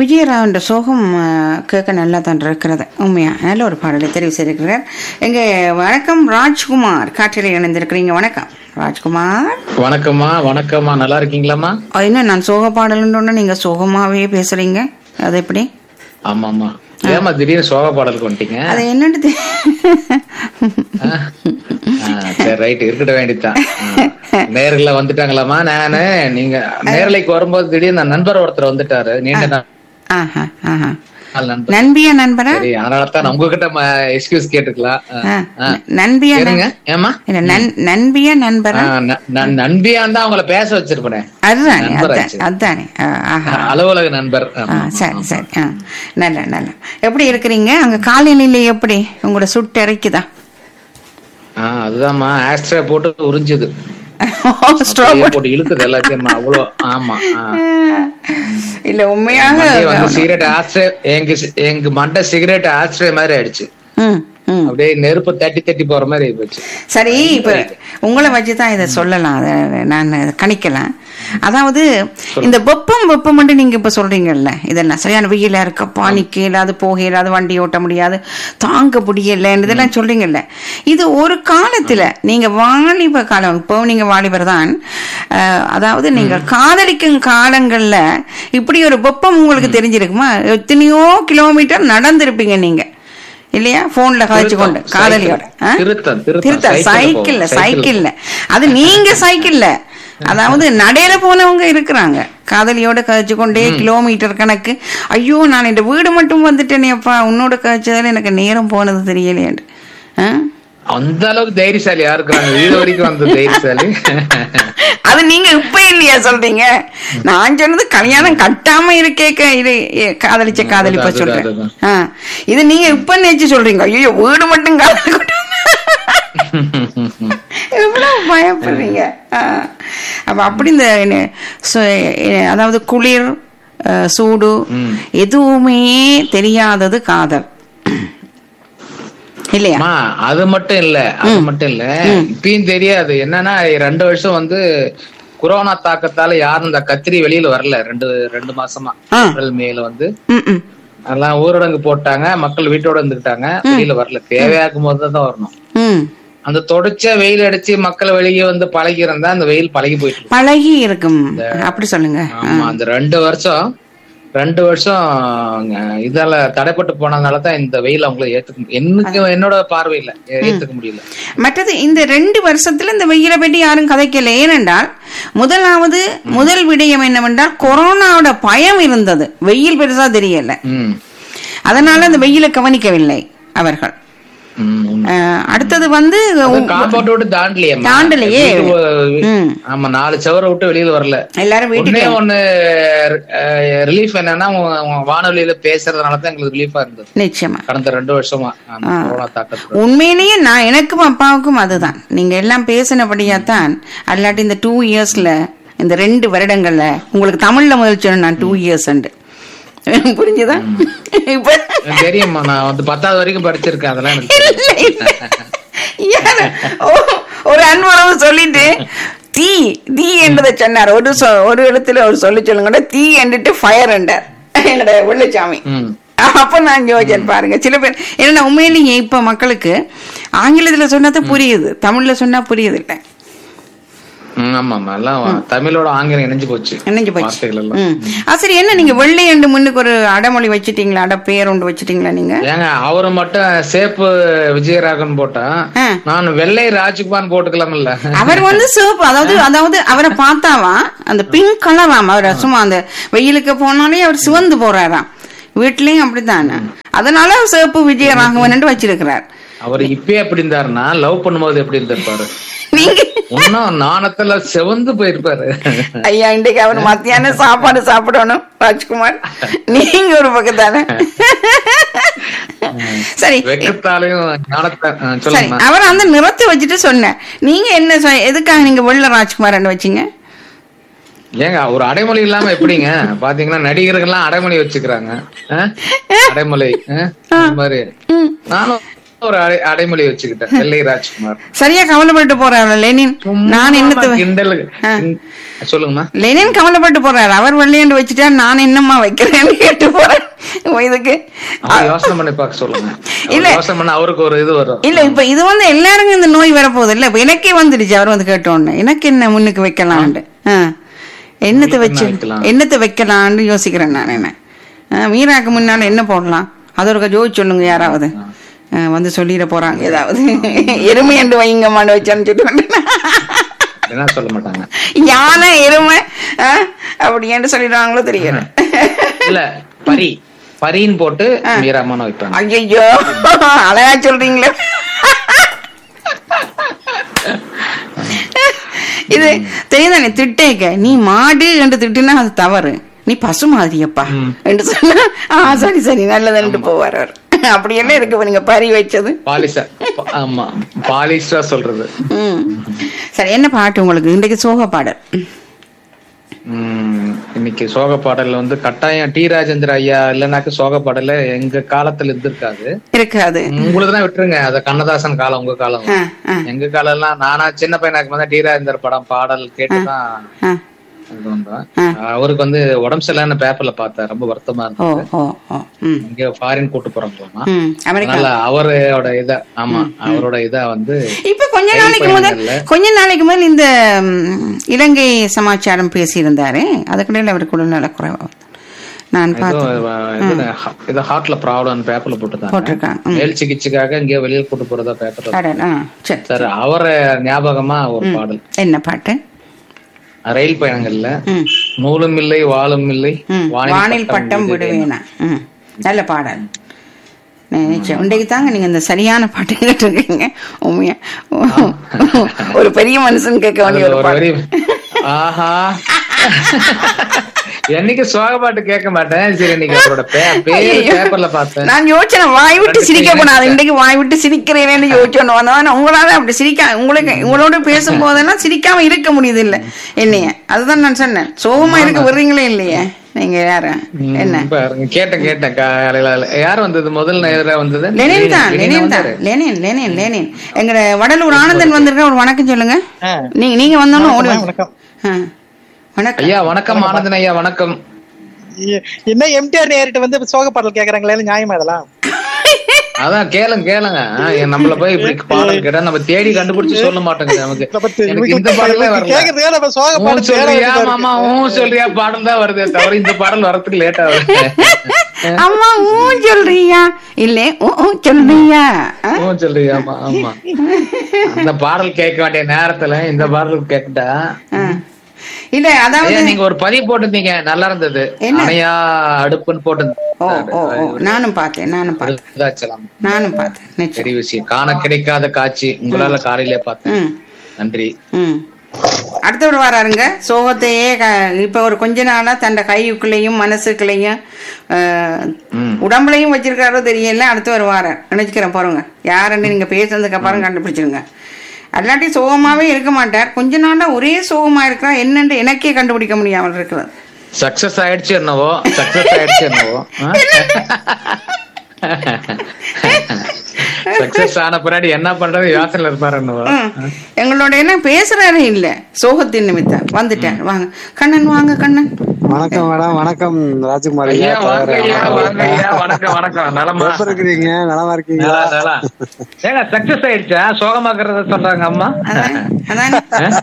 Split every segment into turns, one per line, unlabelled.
விஜயராவன்ற சோகம் அஹ், கேட்க நல்லா தான் இருக்கிறது உண்மையா நல்ல ஒரு பாடலை தெரிவு செய்திருக்கிறார் எங்க வணக்கம் ராஜ்குமார் காற்றில் இணைந்திருக்கிறீங்க வணக்கம் ராஜ்குமார்
வணக்கம்மா வணக்கம்மா நல்லா இருக்கீங்களாம்மா
அஹ், என்ன நான் சோக பாடலுன்னு நீங்க சோகமாவே பேசுறீங்க அது எப்படி
ஆமாம்மா ஏமா திடீர்னு சோக பாடலுக்கு வந்துட்டீங்க
அது என்னன்னு தெ-
ஆ, சரி ரைட் இருக்கட்ட வேண்டியதுதான் ஆ. நேர்ல வந்துட்டாங்களாம்மா நானு நீங்க நேரலைக்கு வரும்போது திடீர்னு நண்பர் ஒருத்தர் வந்துட்டாரு நீண்ட நாள்
ஆஹா ஆஹா
நண்பர்
நண்பியா நண்பரா
சரி அதனால தான் உங்ககிட்ட எக்ஸ்கியூஸ் கேட்டுக்கலாம் ஆ,
ஆ,
ஆ.
நண்பியா நண்-
சரிங்க ஏமா
இல்ல நன்- நண்பியா நண்பரா
நண்பியா இருந்தா அவங்கள பேச வச்சிருப்பேன்
அதுதானே
நண்பர்
அதுதான்
ஆச்சு.
அதுதானே ஆ, ஆஹா
அலுவலக நண்பர்
ஆ
ஆமா.
சரி சரி ஆ நல்ல நல்ல எப்படி இருக்கிறீங்க அங்க காலநிலை எப்படி உங்களோட சுட்டு இறைக்குதா
ஆ அதுதான்மா ஆஸ்ட்ரா போட்டு உறிஞ்சுது
ஸ்ட்ரோ
அப்படியே போட்டு இழுக்குது எல்லாத்தையும் அவ்வளோ ஆமா ஆ.
இல்ல உண்மையாக
மண்டை வந்து சிகரெட் ஆஸ்ட்ரே எங்க சி- எங்க மண்டை சிகரெட் ஆஸ்ட்ரே மாதிரி ஆயிடுச்சு
ம் ம்
அப்படியே நெருப்பு தட்டி தட்டி போற மாதிரி ஆகி போச்சு
சரி இப்ப உங்களை வச்சு தான் இதை சொல்லலாம் அதை நான் இதை கணிக்கலாம் அதாவது இந்த வெப்பம் வெப்பம் நீங்க இப்ப சொல்றீங்கல்ல இதெல்லாம் சரியான வெயிலா இருக்கப்பா நிக்கல அது போகல அது வண்டி ஓட்ட முடியாது தாங்க முடியல இதெல்லாம் சொல்றீங்கல்ல இது ஒரு காலத்துல நீங்க வாலிப காலம் இப்போ நீங்க வாலிபர் தான் அஹ், அதாவது நீங்க காதலிக்கும் காலங்கள்ல இப்படி ஒரு வெப்பம் உங்களுக்கு தெரிஞ்சிருக்குமா எத்தனையோ கிலோமீட்டர் நடந்திருப்பீங்க நீங்க இல்லையா போன்ல கழிச்சு கொண்டு
திருத்தம்,
காதலியோட ஆ?
திருத்தம், திருத்தம்,
திருத்தம்
சைக்கிள்ல
சைக்கிள்ல
போவோம்,
சைக்கிள்ல அது நீங்க சைக்கிள்ல அதாவது நடையில போனவங்க இருக்கிறாங்க காதலியோட கழிச்சு கொண்டே கிலோமீட்டர் கணக்கு ஐயோ நான் இந்த வீடு மட்டும் வந்துட்டேனேப்பா உன்னோட கழிச்சதால எனக்கு நேரம் போனது தெரியலையேன்னு ஆ?
அந்த அளவுக்கு தைரியசாலி யாரு இருக்கிறாங்க வீடு வரைக்கும் வந்த தைரியசாலி
அது நீங்க இப்ப இல்லையா சொல்றீங்க நான் சொன்னது கல்யாணம் கட்டாம இருக்கே க- இது எ, காதலிச்ச காதலிப்ப
அதுதான்,
சொல்றேன்
அதுதான்.
ஆ. இது நீங்க இப்ப நினைச்சு சொல்றீங்க ஐயோ வீடு மட்டும் காதல் எவ்வளவு பயப்படுறீங்க ஆ. அப்ப அப்படி இந்த என்ன, சு- எ- அதாவது குளிர் அ, சூடு எதுவுமே தெரியாதது காதல் இல்லையா
அம்மா அது மட்டும் இல்ல அது மட்டும் இல்ல இப்பயும் தெரியாது என்னன்னா ரெண்டு வருஷம் வந்து கொரோனா தாக்கத்தால யாரும் இந்த கத்திரி வெளியில வரல ரெண்டு ரெண்டு மாசமா
ஆ.
ஏப்ரல் மேல வந்து
ம் ம்
அதெல்லாம் ஊரடங்கு போட்டாங்க மக்கள் வீட்டோட இருந்துக்கிட்டாங்க வெளியில வரல தேவையாக்கும் போது தான் வரணும்
ம்
அந்த தொடர்ச்சியா வெயில் அடிச்சு மக்கள் வெளியே வந்து பழகி இருந்தா அந்த வெயில் பழகி போயிட்டு இருக்கும்.
பழகி இருக்கும் அப்படி சொல்லுங்க
ஆமா அந்த ரெண்டு வருஷம் ரெண்டு வருஷம் அஹ், இதால தடைப்பட்டு போனதுனால தான் இந்த வெயில் அவங்கள ஏத்துக்க எனக்கு என்னோட பார்வையில ஏ- ஏத்துக்க முடியல
மற்றது இந்த ரெண்டு வருஷத்துல இந்த வெயிலை பற்றி யாரும் கதைக்கல ஏனென்றால் முதலாவது முதல் விடயம் என்னவென்றால் கொரோனாவோட பயம் இருந்தது வெயில் பெருசா தெரியல
ம்
அதனால அந்த வெயிலை கவனிக்கவில்லை அவர்கள்
ம், உண்மை.
அஹ், அடுத்தது வந்து
காம்பவுண்ட் விட்டு தாண்டலையே
தாண்டலையே. ம்.
ஆமா நாலு சவரை விட்டு வெளியில வரல
எல்லாரும் வீட்டுக்கு
ஒண்ணே ஒண்ணு ரிலீஃப் என்னன்னா உங்க- உங்க வானொலியில பேசுறதுனால தான் எங்களுக்கு ரிலீஃபா இருந்தது
நிச்சயமா
கடந்த ரெண்டு வருஷமா அந்த கொரோனா தாக்கத்துல
உண்மையிலேயே நான் எனக்கும் அப்பாவுக்கும் அதுதான் நீங்க எல்லாம் பேசினபடியா தான் அல்லாட்டி இந்த டூ இயர்ஸ்ல இந்த ரெண்டு வருடங்கள்ல உங்களுக்கு தமிழ்ல முதல் சொன்னேன் நான் டூ இயர்ஸ் புரிஞ்சுதா இப்ப
எனக்கு தெரியும்மா நான் வந்து பத்தாவது வரைக்கும் படிச்சிருக்கேன் அதெல்லாம் எனக்கு தெரியும்.
இல்ல, இல்ல. யாரு? ஓ, ஒரு அன்புறவு சொல்லிட்டு தீ தீ என்றதை சொன்னார் ஒரு சொ- ஒரு இடத்துல ஒரு சொல்லி சொல்லுங்க தீ என்றிட்டு ஃபயர் என்றார் என்னோட வெள்ளச்சாமி
ம்
அப்ப நான் யோசிச்சேன் பாருங்க சில பேர் ஏன்னா உண்மையிலேயே இப்ப மக்களுக்கு ஆங்கிலத்துல சொன்னது புரியுது தமிழ்ல சொன்னா புரியுது இல்ல
ம், ஆமா ஆமா எல்லாம் தமிழோட ஆங்கிலம் இணைஞ்சு போச்சு
நினைஞ்சு போச்சு
வார்த்தைகள் எல்லாம்
ம். ஆ, சரி என்ன நீங்க வெள்ளை அண்டு முன்னுக்கு ஒரு அடமொழி வச்சிட்டீங்களா அட பேர் ஒன்று வச்சிட்டீங்களா நீங்க
ஏங்க அவரு மட்டும் சேப்பு விஜயராகவன் போட்டா
ஆ.
நான் வெள்ளை ராஜ்குமார் போட்டுக்கலாம்ல
அவர் வந்து சிவப்பு அதாவது அதாவது அவரை பார்த்தாவா அந்த பிங்க் கலராம் அவர் சும்மா அந்த வெயிலுக்கு போனாலே அவர் சிவந்து போறாராம் வீட்லயும் அப்படித்தானே அதனால அவர் சிவப்பு விஜயராகவன் வச்சிருக்கிறார்
அவர் இப்பயே எப்படி இருந்தாருன்னா லவ் பண்ணும்போது எப்படி இருந்திருப்பாரு
நீங்க
இன்னும் நாணத்துல செவந்து போயிருப்பாரு
ஐயா இன்றைக்கு அவர் மத்தியானம் சாப்பாடு சாப்பிடணும் ராஜ்குமார் நீங்க ஒரு பக்கம் தானே சரி
வெக்கத்தாலையும் ஞானத்தை ஆ,
சரி
சொல்லுங்க
அவர் அந்த நிறத்தை வச்சுட்டு சொன்னேன் நீங்க என்ன சொ- எதுக்காக நீங்க வெள்ள ராஜ்குமார் வச்சீங்க
ஏங்க ஒரு அடைமொழி இல்லாம எப்படிங்க பாத்தீங்கன்னா நடிகர்கள்லாம் அடைமொழி வச்சுக்கிறாங்க ஆ? அடைமொழி ஆ? அந்த மாதிரி நானும் ஒரு அடை- அடைமொழி வச்சுக்கிட்டேன் வெள்ளை ராஜ்குமார்
சரியா கவலைப்பட்டு போறாரு லெனின் நான் என்னத்த
சும்மா கிண்டல் சொல்லுங்கம்மா
லெனின் கவலைப்பட்டு போறாரு அவர் வெள்ளையண்டு வச்சுட்டா நான் என்னம்மா வைக்கிறேன்னு கேட்டு போறேன் இதுக்கு
அவர் யோசனை பண்ணி பார்க்க சொல்லுங்க அவர்
இல்ல.
யோசனை பண்ண அவருக்கு ஒரு இது வரும்
இல்ல இப்ப இது வந்து எல்லாருக்கும் இந்த நோய் வரப்போகுது இல்ல இப்ப எனக்கே வந்துடுச்சு அவர் வந்து கேட்டோன்னு எனக்கு என்ன முன்னுக்கு வைக்கலான்ட்டு ஆ. என்னத்தை
உங்களுக்கு
வச்சு
என்ன வைக்கலாம்?
என்னத்தை வைக்கலாம்னு யோசிக்கிறேன் நான் என்ன ஆ, மீராக்கு முன்னால என்ன போடலாம் அது ஒரு ஜோதி சொல்லுங்க யாராவது ஆ, வந்து சொல்லிட போறாங்க ஏதாவது எருமை என்று வைங்கம்மான்னு வச்சான்னு சொல்லிட்டு
என்ன சொல்ல மாட்டாங்க
யானை எருமை ஆ, அப்படி என்று சொல்லிடுவாங்களோ தெரியல
இல்ல பரி பரின்னு போட்டு மீராமான வைப்பாங்க
ஐயோ அழகா சொல்றீங்களே இது தெரியுதானே திட்டேக்க நீ மாடு என்று திட்டுனா அது தவறு நீ பசு மாதிரியப்பா என்று சொன்னா ஆ சரி சரி நல்லதுன்ட்டு போவார் அவர் அப்படியெல்லாம் இருக்கு இப்ப நீங்க பறி வச்சது
பாலிசா ப- ஆமா பாலிஷா சொல்றது
ம் சரி என்ன பாட்டு உங்களுக்கு இன்றைக்கு சோக பாடல்
உம் இன்னைக்கு சோக பாடல் வந்து கட்டாயம் டி ராஜேந்திர ஐயா இல்லைனாக்க சோக பாடல எங்க காலத்துல இருந்திருக்காது
இருக்காது
உங்களுக்கு தான் விட்டுருங்க அத கண்ணதாசன் காலம் உங்க காலம்
ஆ, ஆ,
எங்க காலம் எல்லாம் நானா சின்ன பையனாக்கு வந்து டி ராஜேந்தர் படம் பாடல் கேட்டுதான்
ஆ.
இது வந்தோம். அவருக்கு வந்து உடம்பு சரியில்லைன்னு பேப்பர்ல பார்த்தேன் ரொம்ப வருத்தமா
ஓ
இருந்தது
ஓ ஓ ம்
இங்க ஃபாரின் கூட்டு போறாங்களாமா
ம் அமெரிக்கா
அதனால அவரோட இத ஆமா அவரோட இத வந்து
இப்ப கொஞ்ச
ரயில்
நாளைக்கு முதல்
பயணங்கள்ல.
கொஞ்ச நாளைக்கு முதல் இந்த ம், இலங்கை சமாச்சாரம் பேசியிருந்தாரு அதுக்கிடையில அவருக்கு உடல்நல குறைவா நான்
ஏதோ,
பார்த்தேன்
அஹ், இது ஹ- இது ஹார்ட்ல ப்ராப்ளம் பேப்பர்ல போட்டுருக்காங்க
போட்டிருக்காங்க ம்.
மேல் சிகிச்சைக்காக இங்க வெளியில கூட்டு போறதா பேப்பர்ல
அட, ஆ சரி
சார் அவரை ஞாபகமா ஒரு பாடல்
என்ன பாட்டு
ரயில் பயணங்கள்ல
ம்
நூலும் இல்லை வாழும் இல்லை
ம் வானில் பட்டம் விடுவேனா ம் நல்ல பாடல் நிச்சயம் இன்றைக்கு தாங்க நீங்க இந்த சரியான பாட்டு கேட்டிருக்கீங்க உண்மையா ஒரு பெரிய மனுஷன் கேட்க வேண்டிய
அதுல
ஒரு
ஒரு
பாட்டு
வரி ஆஹா என்னைக்கு சோக பாட்டு கேட்க மாட்டேன் சரி இன்னைக்கு அவரோட பே- பேரு
ஐயையோ.
பேப்பர்ல பார்த்தேன்
நான் யோசிச்சேன் வாய் விட்டு சிரிக்க கூடாது இன்றைக்கு வாய் விட்டு சிரிக்கிறேன்னு யோசிச்சோன்னு வந்தவன் உங்களால அப்படி சிரிக்க உங்களுக்கு உங்களோட பேசும்போதெல்லாம் சிரிக்காம இருக்க முடியுது இல்ல என்னைய அதுதான் நான் சொன்னேன் சோகமா இருக்க விடுறீங்களே இல்லையே நீங்க யாரு என்ன
பாருங்க, கேட்டேன் கேட்டேன் காலையில யார் வந்தது முதல் நேரா வந்தது
லெனின் தான்
லெனின்
லெனின் தான்
வந்தாரு.
லெனின் லெனின் லெனின் எங்க வடலூர் ஆனந்தன் வந்திருக்க ஒரு வணக்கம் சொல்லுங்க நீங்க நீங்க வந்தோன்னு ஓடி வந்து-
வணக்கம்
ஆ. வணக்கம்
ஐயா வணக்கம் ஆனந்தன் ஐயா வணக்கம்
எ- என்ன எம்டிஆர் நேரிட்டு வந்து சோக பாடல் கேக்குறாங்களே நியாயமா இதெல்லாம்
அதான் கேளுங்க கேளுங்க ஆ, ஏன் நம்மள போய் இப்படி பாடல் கேட்டா நம்ம தேடி கண்டுபிடிச்சு சொல்ல மாட்டோங்க நமக்கு
இத பத்தி
எனக்கு இந்த பாடலே வரல
கேக்குறதுக்கே நம்ம சோக
ஊ
பாடல் தேட
சொல்றியா
வேண்டியதா
மாமா
இருக்கு.
ஊ சொல்றியா பாடல் தான் வருதே தவிர இந்த பாடல் வரதுக்கு லேட் ஆகுது
அம்மா ஊ சொல்றியா இல்ல ஊ ஊ சொல்றியா ஆ?
ஊ சொல்றியா ஆமா ஆமா அந்த பாடல் கேட்க வேண்டிய நேரத்துல இந்த பாடல் கேட்டா
ஆ. இல்ல அதாவது
ஐயா நீங்க ஒரு பதிவு போட்டிருந்தீங்க நல்லா இருந்தது
என்ன?
அணையா அடுப்புன்னு
ஓ
போட்டு
ஓ ஓ நானும் பார்த்தேன் நானும் பார்த்தேன்
இதாச்சலாம்
நானும் பார்த்தேன் நிச்சயம்
பெரிய விஷயம் காண கிடைக்காத காட்சி உங்களால காலையிலே பார்த்தேன்
ம்
நன்றி
ம் அடுத்தவர் வராருங்க சோகத்தையே க- இப்ப ஒரு கொஞ்ச நாளா தன் கையுக்குள்ளேயும் மனசுக்குள்ளேயும் ஆஹ்,
ம்.
உடம்புலையும் வச்சிருக்காரோ தெரியல அடுத்தவர் வாரார் நினைச்சுக்கிறேன் பாருங்க யாருன்னு நீங்க பேசுனதுக்கு அப்புறம் கண்டுபிடிச்சிருங்க அல்லாட்டி சோகமாவே இருக்க மாட்டார் கொஞ்ச நாளா ஒரே சோகமா இருக்கிறா என்னன்னு எனக்கே கண்டுபிடிக்க முடியாமல் இருக்கிறது
சக்சஸ் ஆயிடுச்சு என்னவோ சக்சஸ் ஆயிடுச்சு என்னவோ சக்சஸ் ஆன பின்னாடி என்ன பண்றது யோசனை இருப்பாரு என்னவோ
ம். எங்களோட என்ன பேசுறாரு இல்ல சோகத்தின் நிமித்தம் வந்துட்டார் வாங்க கண்ணன் வாங்க கண்ணன்
வணக்கம் மேடம் வணக்கம் ராஜ்குமார்
ஐயா
ஐயா
வாங்க ஐயா
தவறு.
வாங்க ஐயா வணக்கம் வணக்கம் நலமா
எப்படி இருக்கிறீங்க நலமா இருக்கீங்களா
நல்லா, நல்லா. ஏங்க சக்சஸ் ஆயிடுச்சா சோகமாக்குறத சொல்றாங்க அம்மா
அதான் அதான்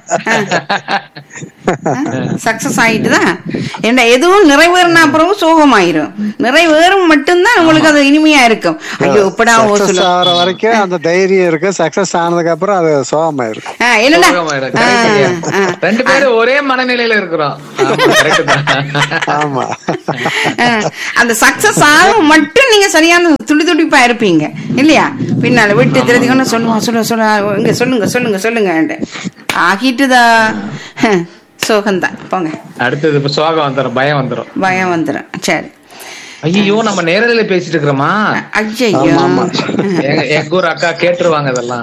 சக்சஸ் ஆயிட்டு தான் என்ன எதுவும் நிறைவேறின அப்புறம் சோகமாயிரும் நிறைவேறும் மட்டும்தான் உங்களுக்கு அது இனிமையா இருக்கும் ஐயோ இப்படா ஓ
சக்சஸ்
சொல்லு
ஆகிற வரைக்கும் அந்த தைரியம் இருக்கு சக்சஸ் ஆனதுக்கு அப்புறம் அது சோகமாயிருக்கு
ஆ, என்னடா
சோகமாயிடும்.
ஆ,
correct ஐயா.
ஆ.
ரெண்டு பேரும் ஒரே மனநிலையில இருக்கிறோம் ஆமா, correct தான்.
ஆமா
ஆ, அந்த சக்சஸ் ஆகும் மட்டும் நீங்க சரியான துடி துடிப்பா இருப்பீங்க இல்லையா பின்னால விட்டு திருதிக்கணும் சொல்லுவான் சொல்லுங்க சொல்லுங்க இங்க சொல்லுங்க சொல்லுங்க சொல்லுங்க ஆகிட்டுதா சோகம்தான் போங்க
அடுத்தது இப்ப சோகம் வந்துரும் பயம் வந்துரும்
பயம் வந்துடும் சரி
ஐயோ நம்ம நேரடியில பேசிட்டு இருக்கிறோமா
ஐயோ
எங்க எங்க ஊர் அக்கா கேட்டுருவாங்க இதெல்லாம்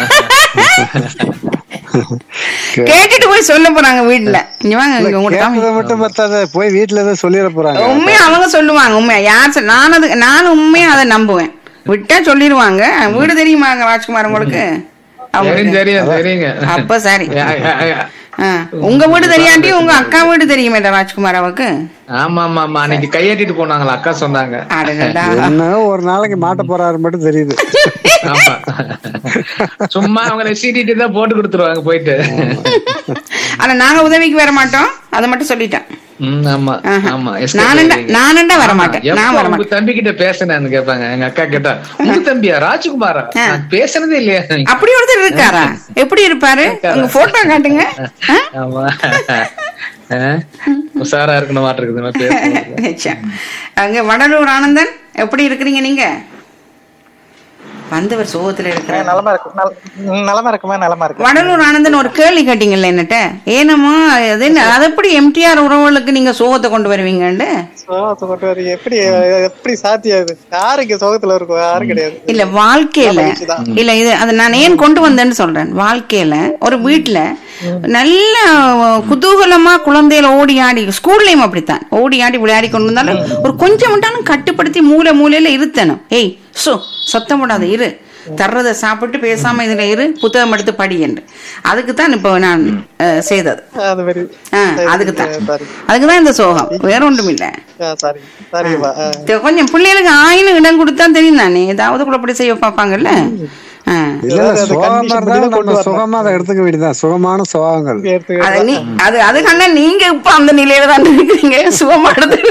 கேட்டுட்டு போய் சொல்ல போறாங்க வீட்டுல இங்க வாங்க இங்க உங்கள்ட்ட காமி.
கேட்டதை மட்டும் பத்தாத போய் வீட்டுல ஏதோ சொல்லிட போறாங்க
உண்மையா அவங்க சொல்லுவாங்க உண்மையா யார் சொல்- நான் அது நான் உண்மையா அதை நம்புவேன் விட்டா சொல்லிடுவாங்க வீடு தெரியுமாங்க ராஜ்குமார் உங்களுக்கு
தெரியும்
அவங்களுக்கு
தெரியும் தெரியுங்க
அப்ப சரி
யா, யா, யா.
ஆ, உங்க வீடு தெரியாண்டி உங்க அக்கா வீடு தெரியுமே ராஜ்குமார் அவக்கு
ஆமா ஆமா ஆமா அன்னைக்கு கையேட்டிட்டு போனாங்களா அக்கா சொன்னாங்க
அடடா
என்ன ஒரு நாளைக்கு மாட்ட போறாரு மட்டும் தெரியுது
ஆமா சும்மா அவங்களை சீட்டிட்டு தான் போட்டு கொடுத்துருவாங்க போயிட்டு
ஆனா நாங்க உதவிக்கு வர மாட்டோம் அதை மட்டும் சொல்லிட்டேன்
ம், ஆமா
ஆஹா.
ஆமா escape
நானண்டா-
ஆயிடுவீங்க.
நானண்டா வர
ஆமா,
மாட்டேன்.
எப்ப
நான் வர
உங்க
மாட்டேன்.
தம்பி கிட்ட பேசினேன்னு கேட்பாங்க எங்க அக்கா கேட்டா உங்க தம்பியா ராஜ்குமாரா
ஆ.
நான் பேசுனதே இல்லையா
அப்படி ஒருத்தர் இருக்காரா எப்படி இருப்பாரு உங்க போட்டோ காட்டுங்க ஆ?
ஆமா ஆ? உஷாரா இருக்கணும் மாட்டிருக்குது பேசுறது
ச்சே. அங்க வடலூர் ஆனந்தன் எப்படி இருக்கிறீங்க நீங்க வந்தவர் சோகத்துல இருக்கிறார்
நலமா இருக்கு நல- ம், நலமா இருக்குமா நலமா இருக்கு
வடலூர் ஆனந்தன் ஒரு கேள்வி கேட்டீங்கல்ல என்னட்ட ஏனம்மா அது என்ன அது எப்படி எம்டிஆர் உறவுகளுக்கு நீங்க சோகத்தை கொண்டு வருவீங்கன்னு
சோகத்தை கொண்டு வர எப்படி எப்படி சாத்தியம் இது யாரு இங்க சோகத்துல இருக்கும் யாரும் கிடையாது
இல்ல வாழ்க்கையில இல்ல இது அதை நான் ஏன் கொண்டு வந்தேன்னு சொல்றேன் வாழ்க்கையில ஒரு வீட்டுல நல்ல குதூகலமா குழந்தையில ஓடி ஆடி ஸ்கூல்லயும் அப்படித்தான் ஓடி ஆடி விளையாடி கொண்டு வந்தாலும் ஒரு கொஞ்சம் மட்டும் கட்டுப்படுத்தி மூலை மூலையில இருத்தணும் ஏய் சோ சத்தம் போடாத இரு தர்றதை சாப்பிட்டு பேசாம இதுல இரு புத்தகம் எடுத்து படி என்று அதுக்கு தான் இப்போ நான் அஹ், செய்தது
அது மாதிரி
ஆ, அதுக்கு தான்
சரி
அதுக்கு தான் இந்த சோகம் வேற ஒன்றும் இல்லை
ஆ, சரி சரிப்பா ஆ.
தெ- கொஞ்சம் பிள்ளைகளுக்கு ஆயினும் இடம் கொடுத்தா தெரியும் தானே ஏதாவது கூட அப்படி செய்ய பார்ப்பாங்கல்ல ஆ.
இல்ல இல்ல
அதாவது
சுகமா
condition
இருந்தா
படி தான் கொண்டு
நம்ம
வரணும்.
சுகமா அதை எடுத்துக்க வேண்டியதுதான் சுகமான சுகங்கள்
எடுத்து
அது நீ அது அது கண்ணா நீங்க இப்ப அந்த நிலையில தான் இருக்கிறீங்க சுகமா எடுத்து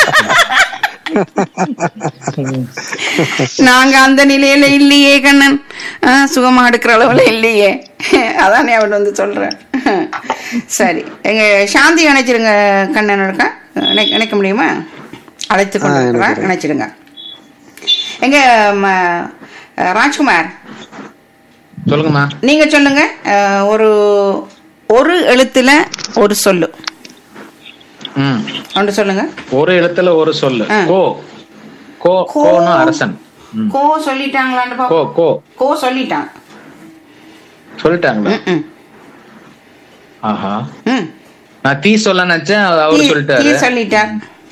நாங்க அந்த நிலையில இல்லையே கண்ணன் ஆ, சுகமா எடுக்கிற அளவுல இல்லையே அதானே அவன் வந்து சொல்றேன் சரி எங்க சாந்தி இணைச்சிருங்க கண்ணன் இருக்கா இணை- இணைக்க முடியுமா அழைத்து கொண்டு
ஆ,
இருக்கிறா
இணைக்கிறேன்.
இணைச்சிடுங்க எங்க ம, ராஜ்குமார்
சொல்லுங்கம்மா
நீங்க சொல்லுங்க அஹ், ஒரு ஒரு எழுத்துல ஒரு சொல்லு
ம்
ஒன்று சொல்லுங்க
ஒரு எழுத்துல ஒரு சொல்லு
ஆ.
கோ கோ
கோ.
கோனா அரசன் ம்.
கோ சொல்லிட்டாங்களான்னு
கோ
பாப்போம்.
கோ
கோ சொல்லிட்டான்
சொல்லிட்டாங்களா
ம், ம்,
ஆஹா
ம்.
நான் தீ சொல்ல நினைச்சேன் அவரு
தீ-
சொல்லிட்டாரு
தீ சொல்லிட்டார்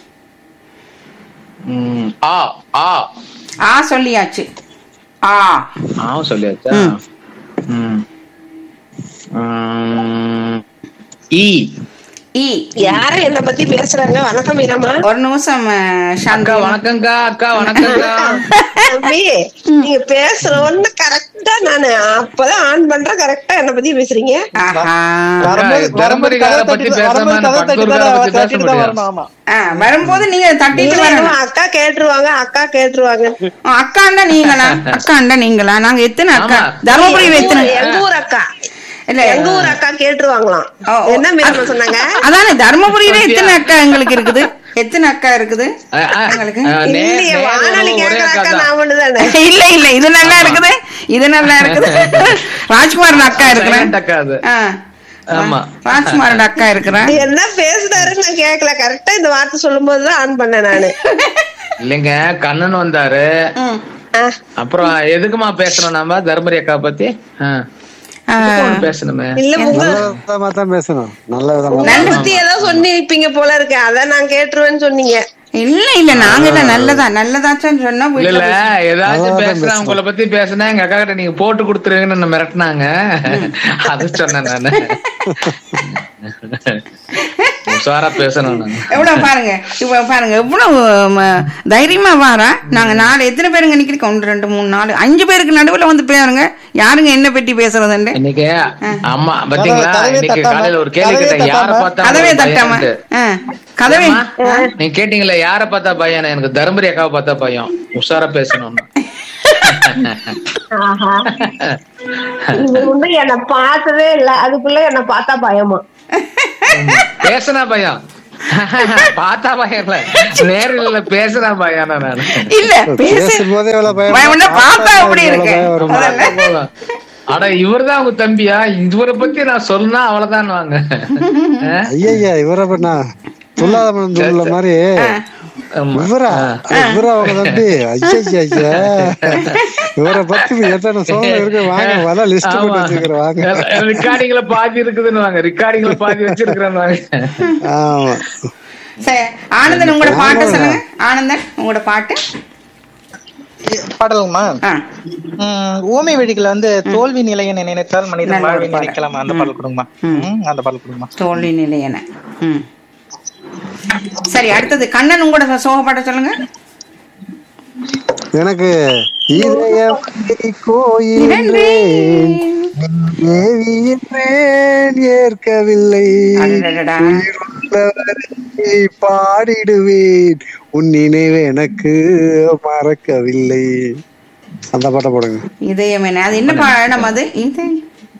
ம், ஆ ஆ
ஆ சொல்லியாச்சு ஆ
ஆவும் சொல்லியாச்சா
ம்.
ம். ம். ஈ
ஈ
யாரு என்ன பத்தி பேசுறாங்க வணக்கம் மீரம்மா
ஒரு நிமிஷம் அஹ், சாந்தி
அக்கா வணக்கம்க்கா அக்கா வணக்கம்க்கா
தம்பி நீங்க பேசுற ஒண்ணு கரெக்டா நானு அப்பதான் ஆன் பண்றேன் கரெக்டா என்ன பத்தி பேசுறீங்க
ஆஹா
வரும்போது
தர்மபுரி
வரும்போது
காரை
கதவை
பத்தி
தட்டி-
பேசாம
வரும்போது கதவை தட்டி
பக்கத்தூர்
தான்
காரை பத்தி பேச
தட்டிட்டு தான்
முடியாது.
வரணும், ஆமா.
ஆ, வரும்போது நீங்க தட்டிட்டு
நீங்க
வரணும்
என்னமோ அக்கா கேட்டுருவாங்க அக்கா கேட்டுருவாங்க
ஆ, அக்காண்டா நீங்களா அக்காண்டா நீங்களா நாங்க எத்தனை அக்கா
ஆமா.
தர்மபுரியில
எங்க
எத்தனை
ஊர்- எங்க ஊர் அக்கா
இல்ல
எங்க ஊர் அக்கா கேட்டுருவாங்களாம்
ஓ, ஓ.
என்ன மீரம்மா சொன்னாங்க
அதானே தர்மபுரியில எத்தனை அக்கா எங்களுக்கு இருக்குது எத்தனை அக்கா இருக்குது
ஆ, ஆ,
எங்களுக்கு
ஆ, நே-
இல்லையே
நேரு
வானொலி
ஒரே
கேட்கற
அக்கா
அக்கா
தான்.
நான் ஒண்ணுதானே
இல்ல இல்ல இது நல்லா இருக்குது இது நல்லா இருக்குது ராஜ்குமார் அக்கா இருக்கிறேன்
Silent அக்கா அது.
ஆ.
ஆமா.
ராஜ்குமாரோட அக்கா இருக்கிறேன்
என்ன பேசுறாருன்னு நான் கேட்கல கரெக்டா இந்த வார்த்தை சொல்லும் போதுதான் ஆன் பண்ணேன் நானு
இல்லைங்க கண்ணன் வந்தாரு
ம்.
ஆ,
அப்புறம் எதுக்குமா பேசணும் நாம தர்மபுரி அக்கா பத்தி ஆ.
ஆ.
எதுக்கு ஒண்ணு பேசணுமே
இல்ல உங்க
நல்ல விதமா தான் பேசணும் நல்ல விதமா
உங்க பத்தி ஏதோ சொன்னிருப்பீங்க போல இருக்கு அதான் நான் கேட்டுருவேன்னு சொன்னீங்க
இல்ல இல்ல நாங்க எல்லாம் நல்லதா நல்லதாச்சும் சொன்னா
இல்ல
வீட்டுல
இல்ல
பேச-
ஏதாச்சும்
அதான்
பேசுனா
பேசணும்.
உங்களை பத்தி பேசுனா எங்க அக்கா கிட்ட நீங்க போட்டு கொடுத்துருவீங்கன்னு என்ன மிரட்டினாங்க அது சொன்னேன் நானு உஷாரா பேசணும் நானு
எவ்வளவு பாருங்க இப்ப பாருங்க எவ்வளவு ம, தைரியமா வாரா நாங்க நாலு எத்தனை பேருங்க நிக்கிறோம் ஒன்று ரெண்டு மூணு நாலு அஞ்சு பேருக்கு நடுவுல வந்து பாருங்க யாருங்க என்ன பத்தி பேசுறதுன்னு
இன்னைக்கு அம்மா பாத்தீங்களா
கதவை
இன்னைக்கு
தட்டாம,
காலையில ஒரு கேள்வி
கதவை
கேட்டேன் யார
தட்டாம,
பார்த்தா
கதவே
உங்களுக்கு
தட்டாம
பயம்ன்ட்டு.
ஆ, கதவே
அம்மா, நீங்க கேட்டீங்களா யார பார்த்தா பையன் எனக்கு தர்மபுரி அக்காவை பார்த்தா பையன் உஷாரா பேசணும்னு
ஆஹா இவர் வந்து என்ன பார்த்ததே இல்ல அதுக்குள்ள என்ன பார்த்தா பயமா
பேசுனா பையன் பார்த்தா பையன் இல்ல நேரில் பேசுனா பையன் நானு
இல்ல பேச
பேசும்போதே எவ்வளவு பயம்
பயம்னா பார்த்தா அப்படி
எவ்வளவு
இருக்கு
பயம் வருமா?
அதெல்லாம்.
அட இவர்தான் உங்க தம்பியா இவரை பத்தி நான் சொன்னா அவ்வளவுதான் வாங்க
ஐயா இவரை பண்ணா துல்லாத மனம் துள்ள மாதிரி இவரா இவரா அவங்க தம்பி ஐயா ஐயா இவரை பத்தி எத்தனை சோழம் இருக்கு வாங்க வர லிஸ்ட் போட்டு வச்சுக்கிறேன் வாங்க
ரெக்கார்டிங்ல பாதி இருக்குதுன்னு வாங்க ரெக்கார்டிங்ல பாதி வச்சிருக்கிறேன்னு வாங்க
ஆமா
சரி ஆனந்தன் உங்களோட பாட்டு சொல்லுங்க ஆனந்தன் உங்களோட பாட்டு
பாடலுங்கம்மா
ஆ
உம், ஊமை வழிகளை வந்து தோல்வி நிலையை நினைத்தால் மனிதன்
நல்ல ஒரு
வாழ்வை
பாடல்.
நினைக்கலாம் அந்த பாடல் கொடுங்கம்மா ம், அந்த பாடல் கொடுங்கம்மா
தோல்வி நிலையன ம் சரி அடுத்தது கண்ணன் உங்களோட சோகப்பாட்ட சொல்லுங்க
எனக்கு இதயம் கோயிலேன் தேவி என்றேன் ஏற்கவில்லை
அடடடடா.
உயிருள்ளவரை பாடிடுவேன் உன் நினைவு எனக்கு மறக்கவில்லை அந்த பாட்டை போடுங்க
இதயம் என்ன அது என்ன பாடம் அது இதயம்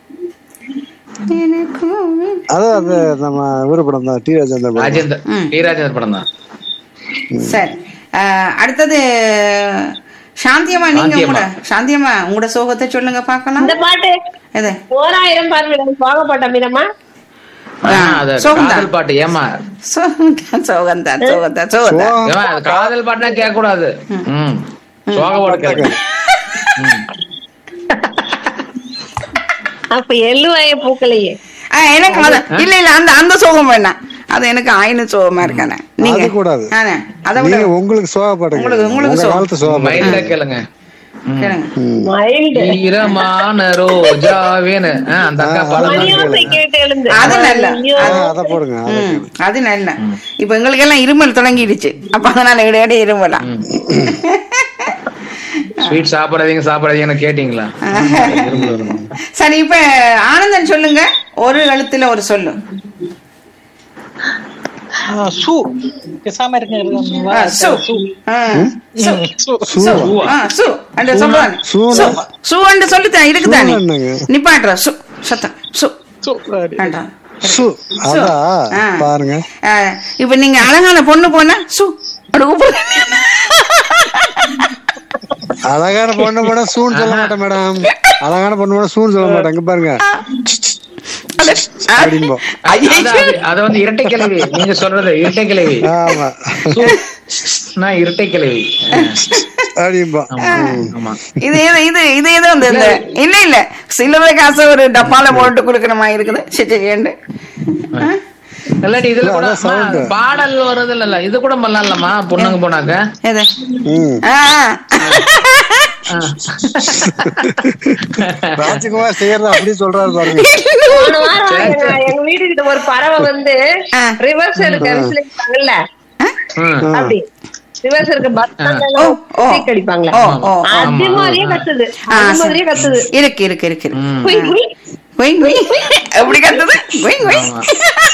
எனக்கு
அது அது நம்ம விருப்பம் தான் டி ராஜேந்தர் படம்.
ராஜேந்தர்
ம்.
டி ராஜேந்தர் படம் தான்
சரி அஹ், அடுத்தது சாந்தியம்மா நீங்க
சாந்தியம்மா.
உங்களோட சாந்தியம்மா உங்களோட சோகத்தை சொல்லுங்க பார்க்கலாம்
இந்த பாட்டு
எது
ஓராயிரம் பார்வையிடம் சோகப்பட்ட மீனம்மா
ஆ,
அது
சோகம்தான்.
காதல் பாட்டு ஏமா
சோகம்தான் சோகம்தான் சோகம்தான் சோகம்தான்
சோகம்
ஏமா அது காதல் பாட்டுனா கேட்க கூடாது ம் சோக பாட்டு கேட்க
அப்ப எள்ளுவாய பூக்களையே
ஆ, எனக்கு அது இல்ல இல்ல அந்த அந்த சோகம் வேணாம் அது எனக்கு ஆயின சோகமா இருக்கானே நீங்க
அது கூடாது.
ஆனே, அதை விட
நீங்க உங்களுக்கு சோகப்படுங்க
உங்களுக்கு- உங்களுக்கு
உங்க
சோகம்.
காலத்து சோகப்படுங்க
மைல்டா கேளுங்க
கேளுங்க
மைல்டு
ஈரமான ரோஜாவேன்னு ஆ, அந்த அக்கா பாடம்
மணியோசை கேட்டு எழுந்து
அது நல்ல
ஐயோ.
ஆ, அதை போடுங்க அதை
ம்,
கேளுங்க.
அது நல்ல இப்ப எங்களுக்கு எல்லாம் இருமல் தொடங்கிடுச்சு அப்ப அதனால இடையிடையே இருமலாம்
ஸ்வீட் சாப்பிடாதீங்க சாப்பிடாதீங்கன்னு கேட்டீங்களா
சரி இப்ப ஆனந்தன் சொல்லுங்க ஒரு எழுத்துல ஒரு சொல்லு
ஆ, சு பேசாம இருக்க
ஆ, சு ஆ, சு.
சு
சு. ஆ, சு. அந்த சொல்லுவானே.
சூனா?
சு. சு என்று சொல்லித்தான் இருக்குதானே
சூனா என்னங்க?
நிப்பாட்டுற சு சத்தம் சு
சு அப்படி.
வேண்டாம்
சு அதா
ஆ.
பாருங்க
ஆ, இப்ப நீங்க அழகான பொண்ணு போனா சு அப்படி கூப்பிடு.
அழகான பொண்ணு போனா சூன்னு சொல்ல மாட்டேன் மேடம் அழகான பொண்ணு போனா சூன்னு சொல்ல மாட்டேன் இங்க பாருங்க
அது, ஆ,
அப்படிம்போம்
ஐயே.
அத வந்து இரட்டை கிழவி நீங்க சொல்றது இரட்டை கிழவி
ஆமா
நான் இரட்டை கிழவி
அப்படிம்போம்
ஆமா
இது இது இது இது இது வந்து இந்த இல்ல இல்ல சில்லறை காசை ஒரு டப்பால போட்டு கொடுக்குற மாதிரி இருக்குது சரி சரி ஏண்டு. ஆ?
இல்லாட்டி இதுல கூட
அதான் sound.
அம்மா, பாடல் வருது இல்ல இது கூட பண்ணலாம்லம்மா பொண்ணுங்க போனாக்க
எது
ம்
ஆ,
ஆ.
ராஜ்குமார் செய்யறத அப்படி சொல்றாரு பாருங்க
போன வாரம் எங்க எங்க வீடு கிட்ட ஒரு பறவை வந்து
ஆ.
ரிவர்ஸ் எடுக்க விசிலிப்பாங்கல்ல
ம்.
அப்படி ரிவர்ஸ் இருக்க பஸ்
ஓ, ஓ.
அடிப்பாங்களா
ஓ, ஓ,
அது மாதிரியே கத்துது
ஆ,
அது
சரி.
மாதிரியே கத்துது
இருக்கு இருக்கு இருக்கு இருக்கு
ம்.
குய், குய்.
குயிங் குயிங் எப்படி கத்துது குயிங் குயிங்
ஆமா.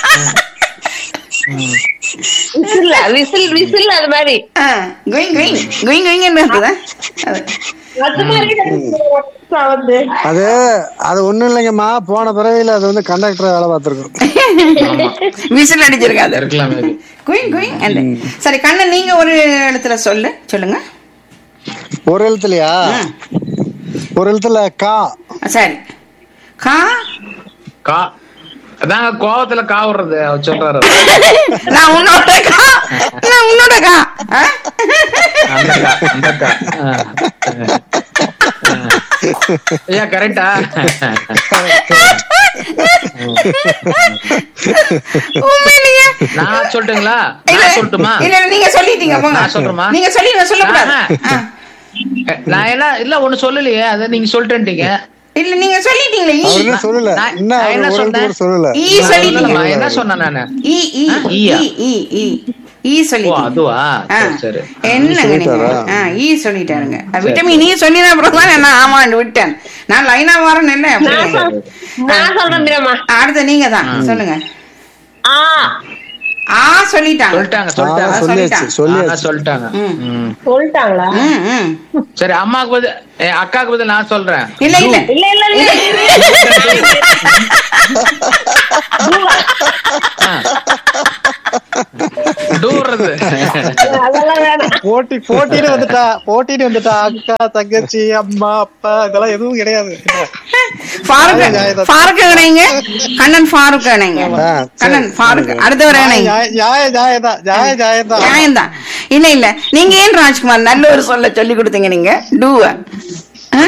விசில் விசில் விசில் அது மாதிரி
ஆ, குயிங் குயிங் குயிங் குயிங் என்ன இருக்குதா அது
அது மாதிரியே கத்துது. வந்து
அது அது ஒண்ணும் இல்லைங்கம்மா போன பிறவியில அது வந்து கண்டக்டர் வேலை பார்த்திருக்கும்
விசில் அடிச்சிருக்காது
இருக்கலாம் maybe.
குயிங் குயிங் அந்த சரி கண்ணன் நீங்க ஒரு இடத்துல சொல்லு சொல்லுங்க
ஒரு எழுத்துலயா ஒரு எழுத்துல கா
சரி கா
கா அதாங்க கோவத்துல கா விடுறது அவர் சொல்றாரு
நான் உன்னோட கா நான் உன்னோட கா ஆ?
அந்த கா அந்த கா ஆ. ஆ. ஐயா கரெக்டா
உண்மையிலேயே
நான் சொல்லட்டுங்களா
இல்ல
நான் சொல்லட்டுமா
இல்ல இல்ல, நீங்க சொல்லிட்டீங்க போங்க
நான் சொல்றேமா?
நீங்க சொல்லி நான் சொல்லக்கூடாது
ஆஹா.
ஆ.
நான் என்ன இல்ல ஒண்ணு சொல்லலையே அத நீங்க சொல்லிட்டீங்க
இல்ல நீங்க சொல்லிட்டீங்களே ஈ
அவர் என்ன சொல்லல
நான்-
இன்னும்
நான் என்ன
அவர் ஒரு எழுத்து
சொன்னேன்?
கூட சொல்லல
ஈ சொல்லிட்டீங்க
என்ன சொன்னேன் நானு
ஈ ஈ
ஆ,
ஈ
ஈயா?
ஈ ஈ ஈ
ஓ
சொல்லிட்டீங்க
அதுவா
ஆ.
சரி சரி
என்னங்க நீங்க
சொல்லிட்டாரா?
ஆ, ஈ சொல்லிட்டாருங்க விட்டமின் ஈ சொல்லின அப்புறம் தான் நான் ஆமாண்டு விட்டேன் நான் லைனா வரேன் என்ன
நான்
அப்படியே.
சொல்- நான் சொல்றேன் மீரம்மா
அடுத்து நீங்க தான் சொல்லுங்க
ஆ
ஆ சொல்லிட்டாங்க
சொல்லிட்டாங்க
ஆ,
சொல்லிட்டாங்க
சொல்லியாச்சு
ஆ,
சொல்லியாச்சு
சொல்லிட்டாங்க
ம்.
ம்.
சொல்லிட்டாங்களா
ம், ம்.
சரி அம்மாக்கு பதில் ஏ, அக்காக்கு பதில் நான் சொல்றேன்
இல்ல இல்ல
இல்ல இல்ல இல்ல
டூறது
அதெல்லாம் வேணாம்
போட்டி போட்டின்னு வந்துட்டா போட்டின்னு வந்துட்டா அக்கா தங்கச்சி அம்மா அப்பா இதெல்லாம் எதுவும் கிடையாது
ஃபாரூக்
நியாயம்
ஃபாரூக் இணைங்க கண்ணன் ஃபாரூக் இணைங்க
ஆ, சரி.
கண்ணன் ஃபாரூக் அடுத்தவர் இணைங்க
நியாய- நியாய நியாயம்தான் நியாய நியாயம்தான்
நியாயம்தான் இல்ல இல்ல நீங்க ஏன் ராஜ்குமார் நல்ல ஒரு சொல்ல சொல்லி கொடுத்தீங்க நீங்க டூவ